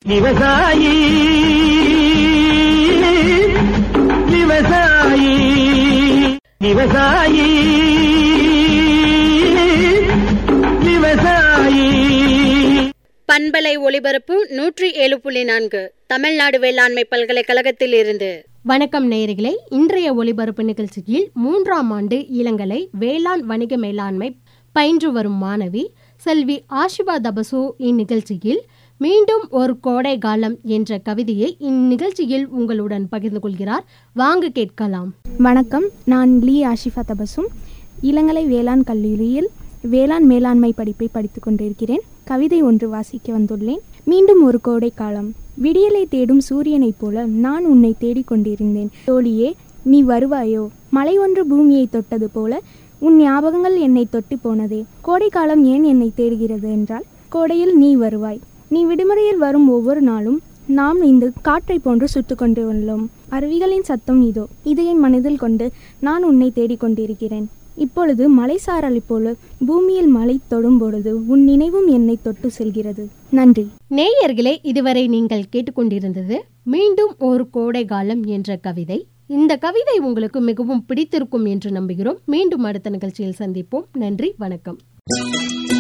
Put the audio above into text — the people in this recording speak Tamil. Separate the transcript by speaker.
Speaker 1: விவசாயி விவசாயி விவசாயி விவசாயி
Speaker 2: பண்பலை ஒலிபரப்பு நூற்றி ஏழு புள்ளி நான்கு தமிழ்நாடு வேளாண்மை பல்கலைக்கழகத்தில் இருந்து
Speaker 3: வணக்கம் நேயர்களே இன்றைய ஒலிபரப்பு நிகழ்ச்சியில் மூன்றாம் ஆண்டு இளங்கலை வேளாண் வணிக மேலாண்மை பயின்று வரும் மாணவி செல்வி ஆஷிபா தபசு இந்நிகழ்ச்சியில் மீண்டும் ஒரு கோடை காலம் என்ற கவிதையை இந்நிகழ்ச்சியில் உங்களுடன் பகிர்ந்து கொள்கிறார் வாங்க கேட்கலாம்
Speaker 4: வணக்கம் நான் லீ ஆஷிஃபா தபசும் இளங்கலை வேளாண் கல்லூரியில் வேளாண் மேலாண்மை படிப்பை படித்துக் கொண்டிருக்கிறேன் கவிதை ஒன்று வாசிக்க வந்துள்ளேன் மீண்டும் ஒரு கோடை காலம் விடியலை தேடும் சூரியனைப் போல நான் உன்னை தேடிக் கொண்டிருந்தேன் தோழியே நீ வருவாயோ மலை ஒன்று பூமியை தொட்டது போல உன் ஞாபகங்கள் என்னை தொட்டு போனதே கோடைக்காலம் ஏன் என்னை தேடுகிறது என்றால் கோடையில் நீ வருவாய் நீ விடுமுறையில் வரும் ஒவ்வொரு நாளும் நாம் இந்த காற்றை போன்று சுட்டு கொண்டு உள்ளோம் அருவிகளின் சத்தம் இதோ இதை என் மனதில் கொண்டு நான் உன்னை தேடிக் கொண்டிருக்கிறேன் இப்பொழுது மலை சாரலை போல பூமியில் மலை தொடும் பொழுது உன் நினைவும் என்னை தொட்டு செல்கிறது நன்றி
Speaker 3: நேயர்களே இதுவரை நீங்கள் கேட்டுக்கொண்டிருந்தது மீண்டும் ஒரு கோடை காலம் என்ற கவிதை இந்த கவிதை உங்களுக்கு மிகவும் பிடித்திருக்கும் என்று நம்புகிறோம் மீண்டும் அடுத்த நிகழ்ச்சியில் சந்திப்போம் நன்றி வணக்கம்